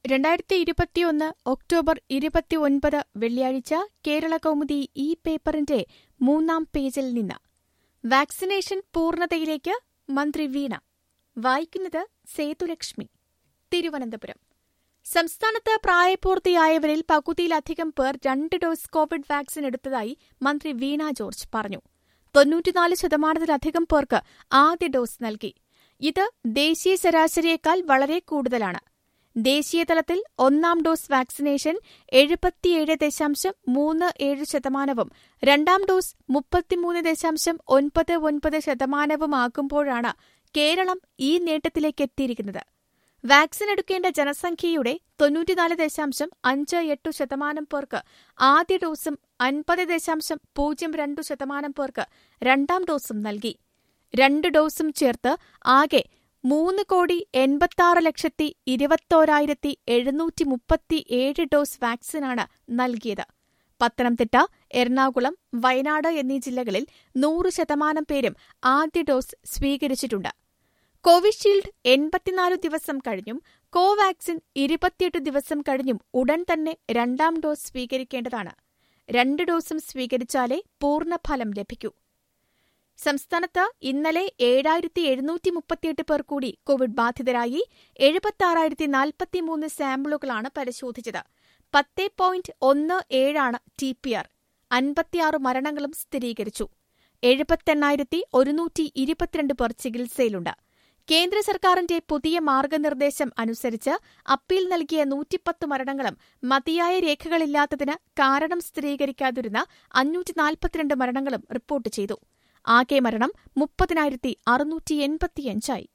രണ്ടായിരത്തി ഇരുപത്തിയൊന്ന് ഒക്ടോബർ ഇരുപത്തിയൊൻപത് വെള്ളിയാഴ്ച കേരള കൗമുദി ഈ പേപ്പറിന്റെ മൂന്നാം പേജിൽ നിന്ന് വാക്സിനേഷൻ പൂർണ്ണതയിലേക്ക് മന്ത്രി വീണ വായിക്കുന്നത് സേതുലക്ഷ്മി തിരുവനന്തപുരം സംസ്ഥാനത്ത് പ്രായപൂർത്തിയായവരിൽ പകുതിയിലധികം പേർ രണ്ട് ഡോസ് കോവിഡ് വാക്സിൻ എടുത്തതായി മന്ത്രി വീണ ജോർജ് പറഞ്ഞു തൊണ്ണൂറ്റിനാല് ശതമാനത്തിലധികം പേർക്ക് ആദ്യ ഡോസ് നൽകി ഇത് ദേശീയ ശരാശരിയേക്കാൾ വളരെ കൂടുതലാണ് ദേശീയതലത്തിൽ ഒന്നാം ഡോസ് വാക്സിനേഷൻ എഴുപത്തിയേഴ് ദശാംശം മൂന്ന് ഏഴ് ശതമാനവും രണ്ടാം ഡോസ് മുപ്പത്തിമൂന്ന് ദശാംശം ഒൻപത് ഒൻപത് ശതമാനവുമാകുമ്പോഴാണ് കേരളം ഈ നേട്ടത്തിലേക്ക് എത്തിയിരിക്കുന്നത് വാക്സിൻ എടുക്കേണ്ട ജനസംഖ്യയുടെ തൊണ്ണൂറ്റിനാല് ദശാംശം അഞ്ച് എട്ട് ശതമാനം പേർക്ക് ആദ്യ ഡോസും അൻപത് ദശാംശം പൂജ്യം രണ്ടു ശതമാനം പേർക്ക് രണ്ടാം ഡോസും നൽകി രണ്ട് ഡോസും ചേർത്ത് ആകെ മൂന്ന് കോടി എൺപത്തിയാറ് ലക്ഷത്തി ഇരുപത്തോരായിരത്തി എഴുന്നൂറ്റി മുപ്പത്തിയേഴ് ഡോസ് വാക്സിനാണ് നൽകിയത് പത്തനംതിട്ട എറണാകുളം വയനാട് എന്നീ ജില്ലകളിൽ നൂറ് ശതമാനം പേരും ആദ്യ ഡോസ് സ്വീകരിച്ചിട്ടുണ്ട് കോവിഷീൽഡ് എൺപത്തിനാല് ദിവസം കഴിഞ്ഞും കോവാക്സിൻ ഇരുപത്തിയെട്ട് ദിവസം കഴിഞ്ഞും ഉടൻ തന്നെ രണ്ടാം ഡോസ് സ്വീകരിക്കേണ്ടതാണ് രണ്ട് ഡോസും സ്വീകരിച്ചാലേ പൂർണ്ണഫലം ലഭിക്കൂ സംസ്ഥാനത്ത് ഇന്നലെ ഏഴായിരത്തി എഴുന്നൂറ്റി മുപ്പത്തിയെട്ട് പേർ കൂടി കോവിഡ് ബാധിതരായി എഴുപത്തിയാറായിരത്തി നാൽപ്പത്തിമൂന്ന് സാമ്പിളുകളാണ് പരിശോധിച്ചത് പത്ത് പോയിന്റ് ഒന്ന് ഏഴാണ് ടി പി ആർ അൻപത്തിയാറ് മരണങ്ങളും സ്ഥിരീകരിച്ചു എഴുപത്തെണ്ണായിരത്തി ഒരുന്നൂറ്റി ഇരുപത്തിരണ്ട് പേർ ചികിത്സയിലുണ്ട് കേന്ദ്ര സർക്കാരിന്റെ പുതിയ മാർഗനിർദ്ദേശം അനുസരിച്ച് അപ്പീൽ നൽകിയ നൂറ്റിപ്പത്ത് മരണങ്ങളും മതിയായ രേഖകളില്ലാത്തതിന് കാരണം സ്ഥിരീകരിക്കാതിരുന്ന അഞ്ഞൂറ്റി നാൽപ്പത്തിരണ്ട് മരണങ്ങളും റിപ്പോർട്ട് ചെയ്തു ആകെ മരണം മുപ്പതിനായിരത്തി അറുന്നൂറ്റി എൺപത്തിയഞ്ചായി